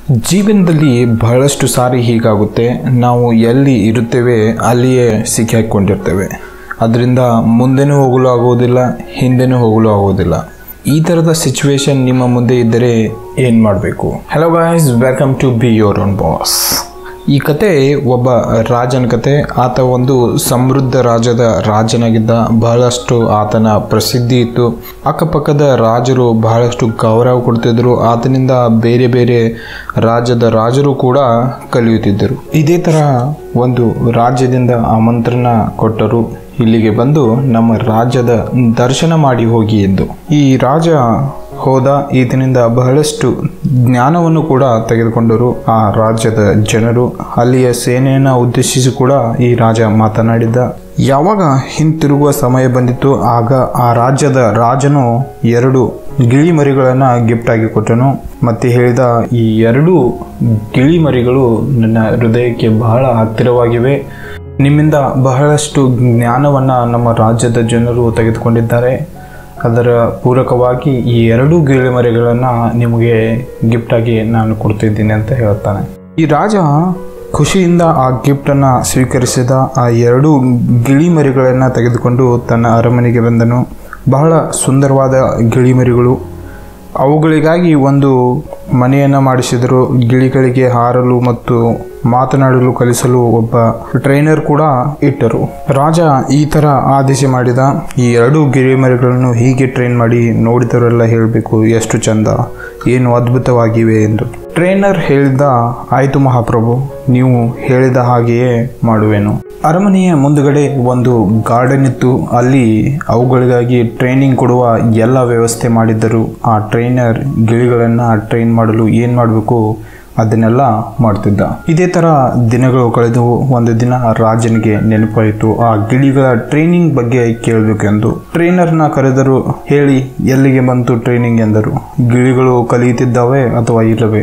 ಜೀವನದಲ್ಲಿ ಬಹಳಷ್ಟು ಸಾರಿ ಹೀಗಾಗುತ್ತೆ ನಾವು ಎಲ್ಲಿ ಇರುತ್ತೇವೆ ಅಲ್ಲಿಯೇ ಸಿಕ್ಕಿ ಹಾಕಿಕೊಂಡಿರ್ತೇವೆ ಅದರಿಂದ ಮುಂದೆನೂ ಹೋಗಲು ಆಗುವುದಿಲ್ಲ ಹಿಂದೆನೂ ಹೋಗಲು ಆಗುವುದಿಲ್ಲ ಈ ಥರದ ಸಿಚುವೇಶನ್ ನಿಮ್ಮ ಮುಂದೆ ಇದ್ದರೆ ಏನು ಮಾಡಬೇಕು hello guys welcome to be your own boss ಈ ಕತೆ ಒಬ್ಬ ರಾಜನ ಕತೆ ಆತ ಒಂದು ಸಮೃದ್ಧ ರಾಜ್ಯದ ರಾಜನಾಗಿದ್ದ ಬಹಳಷ್ಟು ಆತನ ಪ್ರಸಿದ್ಧಿ ಇತ್ತು ಅಕ್ಕಪಕ್ಕದ ರಾಜರು ಬಹಳಷ್ಟು ಗೌರವ ಕೊಡ್ತಿದ್ರು ಆತನಿಂದ ಬೇರೆ ಬೇರೆ ರಾಜ್ಯದ ರಾಜರು ಕೂಡ ಕಲಿಯುತ್ತಿದ್ದರು ಇದೇ ಥರ ಒಂದು ರಾಜ್ಯದಿಂದ ಆಮಂತ್ರಣ ಕೊಟ್ಟರು ಇಲ್ಲಿಗೆ ಬಂದು ನಮ್ಮ ರಾಜ್ಯದ ದರ್ಶನ ಮಾಡಿ ಹೋಗಿ ಎಂದು ಈ ರಾಜ ಹೋದ ಈತನಿಂದ ಬಹಳಷ್ಟು ಜ್ಞಾನವನ್ನು ಕೂಡ ತೆಗೆದುಕೊಂಡರು ಆ ರಾಜ್ಯದ ಜನರು ಅಲ್ಲಿಯ ಸೇನೆಯನ್ನು ಉದ್ದೇಶಿಸಿ ಕೂಡ ಈ ರಾಜ ಮಾತನಾಡಿದ್ದ ಯಾವಾಗ ಹಿಂತಿರುಗುವ ಸಮಯ ಬಂದಿತ್ತು ಆಗ ಆ ರಾಜ್ಯದ ರಾಜನು ಎರಡು ಗಿಳಿ ಮರಿಗಳನ್ನು ಗಿಫ್ಟ್ ಆಗಿ ಕೊಟ್ಟನು ಮತ್ತೆ ಹೇಳಿದ ಈ ಎರಡು ಗಿಳಿ ಮರಿಗಳು ನನ್ನ ಹೃದಯಕ್ಕೆ ಬಹಳ ಹತ್ತಿರವಾಗಿವೆ ನಿಮ್ಮಿಂದ ಬಹಳಷ್ಟು ಜ್ಞಾನವನ್ನು ನಮ್ಮ ರಾಜ್ಯದ ಜನರು ತೆಗೆದುಕೊಂಡಿದ್ದಾರೆ ಅದರ ಪೂರಕವಾಗಿ ಈ ಎರಡು ಗಿಳಿಮರಿಗಳನ್ನು ನಿಮಗೆ ಗಿಫ್ಟಾಗಿ ನಾನು ಕೊಡ್ತಿದ್ದೀನಿ ಅಂತ ಹೇಳ್ತಾನೆ ಈ ರಾಜ ಖುಷಿಯಿಂದ ಆ ಗಿಫ್ಟನ್ನು ಸ್ವೀಕರಿಸಿದ ಆ ಎರಡು ಗಿಳಿಮರಿಗಳನ್ನು ತೆಗೆದುಕೊಂಡು ತನ್ನ ಅರಮನೆಗೆ ಬಂದನು ಬಹಳ ಸುಂದರವಾದ ಗಿಳಿಮರಿಗಳು ಅವುಗಳಿಗಾಗಿ ಒಂದು ಮನೆಯನ್ನು ಮಾಡಿಸಿದರು ಗಿಳಿಗಳಿಗೆ ಹಾರಲು ಮತ್ತು ಮಾತನಾಡಲು ಕಲಿಸಲು ಒಬ್ಬ ಟ್ರೈನರ್ ಕೂಡ ಇಟ್ಟರು ರಾಜ ಈ ಥರ ಆದೇಶ ಮಾಡಿದ ಈ ಎರಡು ಗಿಳಿಮರಿಗಳನ್ನು ಹೀಗೆ ಟ್ರೈನ್ ಮಾಡಿ ನೋಡಿದವರೆಲ್ಲ ಹೇಳಬೇಕು ಎಷ್ಟು ಚಂದ ಏನು ಅದ್ಭುತವಾಗಿವೆ ಎಂದು ಟ್ರೈನರ್ ಹೇಳಿದ ಆಯಿತು ಮಹಾಪ್ರಭು ನೀವು ಹೇಳಿದ ಹಾಗೆಯೇ ಮಾಡುವೆನು ಅರಮನೆಯ ಮುಂದುಗಡೆ ಒಂದು ಗಾರ್ಡನ್ ಇತ್ತು ಅಲ್ಲಿ ಅವುಗಳಿಗಾಗಿ ಟ್ರೈನಿಂಗ್ ಕೊಡುವ ಎಲ್ಲ ವ್ಯವಸ್ಥೆ ಮಾಡಿದ್ದರು ಆ ಟ್ರೈನರ್ ಗಿಳಿಗಳನ್ನು ಟ್ರೈನ್ ಮಾಡಲು ಏನು ಮಾಡಬೇಕು ಅದನ್ನೆಲ್ಲ ಮಾಡ್ತಿದ್ದ ಇದೇ ಥರ ದಿನಗಳು ಕಳೆದವು ಒಂದು ದಿನ ರಾಜನಿಗೆ ನೆನಪಾಯಿತು ಆ ಗಿಳಿಗಳ ಟ್ರೈನಿಂಗ್ ಬಗ್ಗೆ ಕೇಳಬೇಕೆಂದು ಟ್ರೈನರ್ನ ಕರೆದರು ಹೇಳಿ ಎಲ್ಲಿಗೆ ಬಂತು ಟ್ರೈನಿಂಗ್ ಎಂದರು ಗಿಳಿಗಳು ಕಲಿಯುತ್ತಿದ್ದಾವೆ ಅಥವಾ ಇಲ್ಲವೇ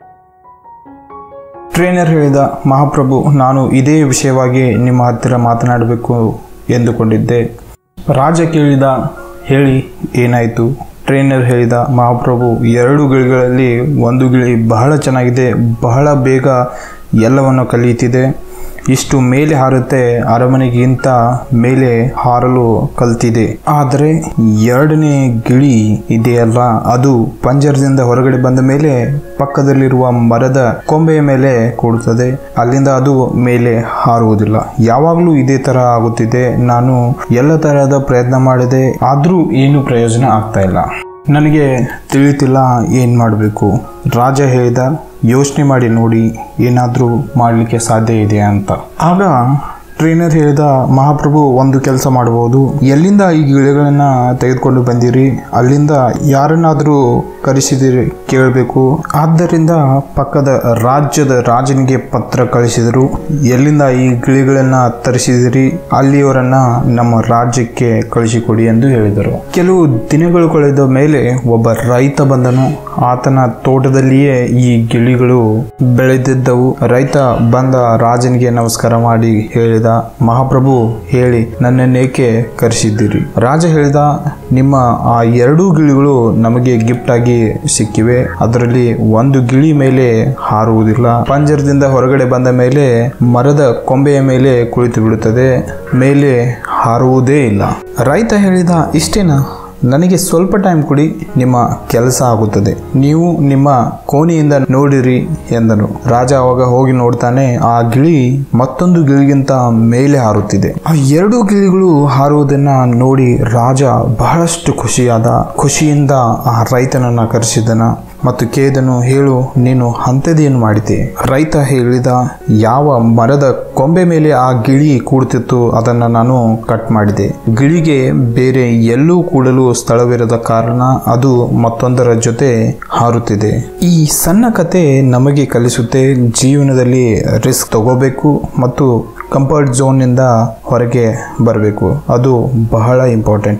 ಟ್ರೈನರ್ ಹೇಳಿದ ಮಹಾಪ್ರಭು ನಾನು ಇದೇ ವಿಷಯವಾಗಿ ನಿಮ್ಮ ಹತ್ತಿರ ಮಾತನಾಡಬೇಕು ಎಂದುಕೊಂಡಿದ್ದೆ ರಾಜ ಕೇಳಿದ ಹೇಳಿ ಏನಾಯಿತು ಟ್ರೈನರ್ ಹೇಳಿದ ಮಹಾಪ್ರಭು ಎರಡು ಗಿಳಿಗಳಲ್ಲಿ ಒಂದು ಗಿಳಿ ಬಹಳ ಚೆನ್ನಾಗಿದೆ ಬಹಳ ಬೇಗ ಎಲ್ಲವನ್ನು ಕಲಿಯುತ್ತಿದೆ ಇಷ್ಟು ಮೇಲೆ ಹಾರುತ್ತೆ ಅರಮನೆಗಿಂತ ಮೇಲೆ ಹಾರಲು ಕಲ್ತಿದೆ ಆದರೆ ಎರಡನೇ ಗಿಳಿ ಇದೆಯಲ್ಲ ಅದು ಪಂಜರದಿಂದ ಹೊರಗಡೆ ಬಂದ ಮೇಲೆ ಪಕ್ಕದಲ್ಲಿರುವ ಮರದ ಕೊಂಬೆಯ ಮೇಲೆ ಕೂಡುತ್ತದೆ ಅಲ್ಲಿಂದ ಅದು ಮೇಲೆ ಹಾರುವುದಿಲ್ಲ ಯಾವಾಗಲೂ ಇದೇ ತರ ಆಗುತ್ತಿದೆ ನಾನು ಎಲ್ಲ ತರಹದ ಪ್ರಯತ್ನ ಮಾಡಿದೆ ಆದರೂ ಏನು ಪ್ರಯೋಜನ ಆಗ್ತಾ ಇಲ್ಲ ನನಗೆ ತಿಳಿಯುತ್ತಿಲ್ಲ ಏನು ಮಾಡಬೇಕು ರಾಜ ಹೇಳಿದ ಯೋಚನೆ ಮಾಡಿ ನೋಡಿ ಏನಾದರೂ ಮಾಡಲಿಕ್ಕೆ ಸಾಧ್ಯ ಇದೆ ಅಂತ ಆಗ ಟ್ರೈನರ್ ಹೇಳಿದ ಮಹಾಪ್ರಭು ಒಂದು ಕೆಲಸ ಮಾಡಬಹುದು ಎಲ್ಲಿಂದ ಈ ಗಿಳಿಗಳನ್ನ ತೆಗೆದುಕೊಂಡು ಬಂದಿರಿ ಅಲ್ಲಿಂದ ಯಾರನ್ನಾದರೂ ಕರೆಸಿದಿರಿ ಕೇಳಬೇಕು ಆದ್ದರಿಂದ ಪಕ್ಕದ ರಾಜ್ಯದ ರಾಜನಿಗೆ ಪತ್ರ ಕಳಿಸಿದರು ಎಲ್ಲಿಂದ ಈ ಗಿಳಿಗಳನ್ನ ತರಿಸಿದಿರಿ ಅಲ್ಲಿಯವರನ್ನ ನಮ್ಮ ರಾಜ್ಯಕ್ಕೆ ಕಳಿಸಿಕೊಡಿ ಎಂದು ಹೇಳಿದರು ಕೆಲವು ದಿನಗಳು ಕಳೆದ ಮೇಲೆ ಒಬ್ಬ ರೈತ ಬಂದನು ಆತನ ತೋಟದಲ್ಲಿಯೇ ಈ ಗಿಳಿಗಳು ಬೆಳೆದಿದ್ದವು ರೈತ ಬಂದ ರಾಜನಿಗೆ ನಮಸ್ಕಾರ ಮಾಡಿ ಹೇಳಿದ ಮಹಾಪ್ರಭು ಹೇಳಿ ನನ್ನನ್ನೇಕೆ ಕರೆಸಿದ್ದೀರಿ ರಾಜ ಹೇಳಿದ ನಿಮ್ಮ ಆ ಎರಡೂ ಗಿಳಿಗಳು ನಮಗೆ ಗಿಫ್ಟ್ ಆಗಿ ಸಿಕ್ಕಿವೆ ಅದರಲ್ಲಿ ಒಂದು ಗಿಳಿ ಮೇಲೆ ಹಾರುವುದಿಲ್ಲ ಪಂಜರದಿಂದ ಹೊರಗಡೆ ಬಂದ ಮೇಲೆ ಮರದ ಕೊಂಬೆಯ ಮೇಲೆ ಕುಳಿತು ಬಿಡುತ್ತದೆ ಮೇಲೆ ಹಾರುವುದೇ ಇಲ್ಲ ರೈತ ಹೇಳಿದ ಇಷ್ಟೇನಾ ನನಗೆ ಸ್ವಲ್ಪ ಟೈಮ್ ಕೊಡಿ ನಿಮ್ಮ ಕೆಲಸ ಆಗುತ್ತದೆ ನೀವು ನಿಮ್ಮ ಕೋಣೆಯಿಂದ ನೋಡಿರಿ ಎಂದನು ರಾಜ ಅವಾಗ ಹೋಗಿ ನೋಡ್ತಾನೆ ಆ ಗಿಳಿ ಮತ್ತೊಂದು ಗಿಳಿಗಿಂತ ಮೇಲೆ ಹಾರುತ್ತಿದೆ ಆ ಎರಡು ಗಿಳಿಗಳು ಹಾರುವುದನ್ನ ನೋಡಿ ರಾಜ ಬಹಳಷ್ಟು ಖುಷಿಯಾದ ಖುಷಿಯಿಂದ ಆ ರೈತನನ್ನ ಕರೆಸಿದನ ಮತ್ತು ಕೇದನು ಹೇಳು ನೀನು ಅಂಥದ್ದೇನು ಮಾಡಿದೆ ರೈತ ಹೇಳಿದ ಯಾವ ಮರದ ಕೊಂಬೆ ಮೇಲೆ ಆ ಗಿಳಿ ಕೂಡುತ್ತಿತ್ತು ಅದನ್ನು ನಾನು ಕಟ್ ಮಾಡಿದೆ ಗಿಳಿಗೆ ಬೇರೆ ಎಲ್ಲೂ ಕೂಡಲು ಸ್ಥಳವಿರದ ಕಾರಣ ಅದು ಮತ್ತೊಂದರ ಜೊತೆ ಹಾರುತ್ತಿದೆ ಈ ಸಣ್ಣ ಕತೆ ನಮಗೆ ಕಲಿಸುತ್ತೆ ಜೀವನದಲ್ಲಿ ರಿಸ್ಕ್ ತಗೋಬೇಕು ಮತ್ತು ಕಂಫರ್ಟ್ ಝೋನ್ನಿಂದ ಹೊರಗೆ ಬರಬೇಕು ಅದು ಬಹಳ ಇಂಪಾರ್ಟೆಂಟ್ ಇದೆ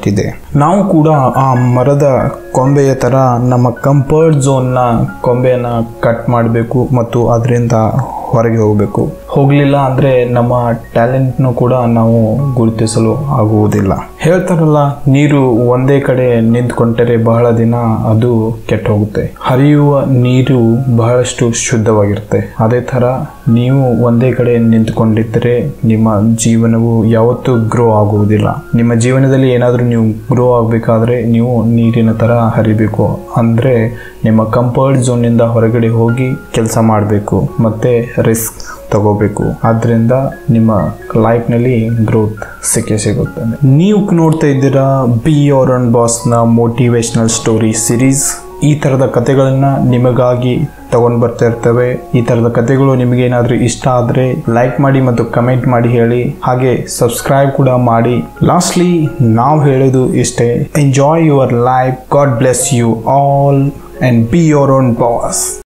ನಾವು ಕೂಡ ಆ ಮರದ ಕೊಂಬೆಯ ಥರ ನಮ್ಮ ಕಂಫರ್ಟ್ ಝೋನ್ನ ಕೊಂಬೆಯನ್ನು ಕಟ್ ಮಾಡಬೇಕು ಮತ್ತು ಅದರಿಂದ ಹೊರಗೆ ಹೋಗಬೇಕು ಹೋಗಲಿಲ್ಲ ಅಂದರೆ ನಮ್ಮ ಟ್ಯಾಲೆಂಟ್ನು ಕೂಡ ನಾವು ಗುರುತಿಸಲು ಆಗುವುದಿಲ್ಲ ಹೇಳ್ತಾರಲ್ಲ ನೀರು ಒಂದೇ ಕಡೆ ನಿಂತ್ಕೊಂಡರೆ ಬಹಳ ದಿನ ಅದು ಕೆಟ್ಟ ಹೋಗುತ್ತೆ ಹರಿಯುವ ನೀರು ಬಹಳಷ್ಟು ಶುದ್ಧವಾಗಿರುತ್ತೆ ಅದೇ ಥರ ನೀವು ಒಂದೇ ಕಡೆ ನಿಂತ್ಕೊಂಡಿದ್ದರೆ ನಿಮ್ಮ ಜೀವನವು ಯಾವತ್ತೂ ಗ್ರೋ ಆಗುವುದಿಲ್ಲ ನಿಮ್ಮ ಜೀವನದಲ್ಲಿ ಏನಾದರೂ ನೀವು ಗ್ರೋ ಆಗಬೇಕಾದ್ರೆ ನೀವು ನೀರಿನ ಥರ ಹರಿಬೇಕು ಅಂದರೆ ನಿಮ್ಮ ಕಂಫರ್ಟ್ ಝೋನಿಂದ ಹೊರಗಡೆ ಹೋಗಿ ಕೆಲಸ ಮಾಡಬೇಕು ಮತ್ತು ರಿಸ್ಕ್ ತಗೋಬೇಕು ಆದ್ದರಿಂದ ನಿಮ್ಮ ಲೈಫ್ನಲ್ಲಿ ಗ್ರೋತ್ ಸಿಕ್ಕೇ ಸಿಗುತ್ತೆ ನೀವು ನೋಡ್ತಾ ಇದ್ದೀರಾ ಬಿ ಯೋರ್ ಅಂಡ್ ಬಾಸ್ನ ಮೋಟಿವೇಶ್ನಲ್ ಸ್ಟೋರಿ ಸಿರೀಸ್ ಈ ಥರದ ಕಥೆಗಳನ್ನು ನಿಮಗಾಗಿ ತಗೊಂಡು ಬರ್ತಾ ಇರ್ತವೆ ಈ ಥರದ ಕಥೆಗಳು ನಿಮಗೆ ಏನಾದರೂ ಇಷ್ಟ ಆದರೆ ಲೈಕ್ ಮಾಡಿ ಮತ್ತು ಕಮೆಂಟ್ ಮಾಡಿ ಹೇಳಿ ಹಾಗೆ ಸಬ್ಸ್ಕ್ರೈಬ್ ಕೂಡ ಮಾಡಿ ಲಾಸ್ಟ್ಲಿ ನಾವು ಹೇಳೋದು ಇಷ್ಟೇ enjoy your life God bless you all and be your own boss